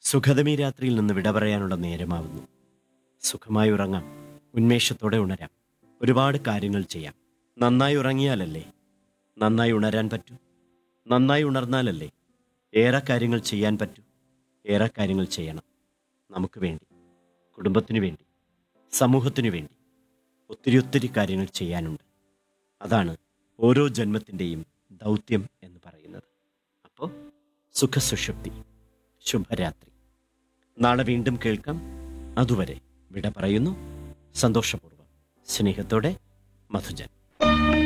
സുഖതമീ രാത്രിയിൽ നിന്ന് വിട പറയാനുള്ള നേരമാവുന്നു സുഖമായി ഉറങ്ങാം ഉന്മേഷത്തോടെ ഉണരാം ഒരുപാട് കാര്യങ്ങൾ ചെയ്യാം നന്നായി ഉറങ്ങിയാലല്ലേ നന്നായി ഉണരാൻ പറ്റൂ നന്നായി ഉണർന്നാലല്ലേ ഏറെ കാര്യങ്ങൾ ചെയ്യാൻ പറ്റൂ ഏറെ കാര്യങ്ങൾ ചെയ്യണം നമുക്ക് വേണ്ടി കുടുംബത്തിനു വേണ്ടി സമൂഹത്തിനു വേണ്ടി ഒത്തിരി ഒത്തിരി കാര്യങ്ങൾ ചെയ്യാനുണ്ട് അതാണ് ഓരോ ജന്മത്തിൻ്റെയും ദൗത്യം എന്ന് പറയുന്നത് അപ്പോൾ സുഖസുഷുപ്തി ശുഭരാത്രി നാളെ വീണ്ടും കേൾക്കാം അതുവരെ വിട പറയുന്നു സന്തോഷപൂർവ്വം സ്നേഹത്തോടെ മധുജൻ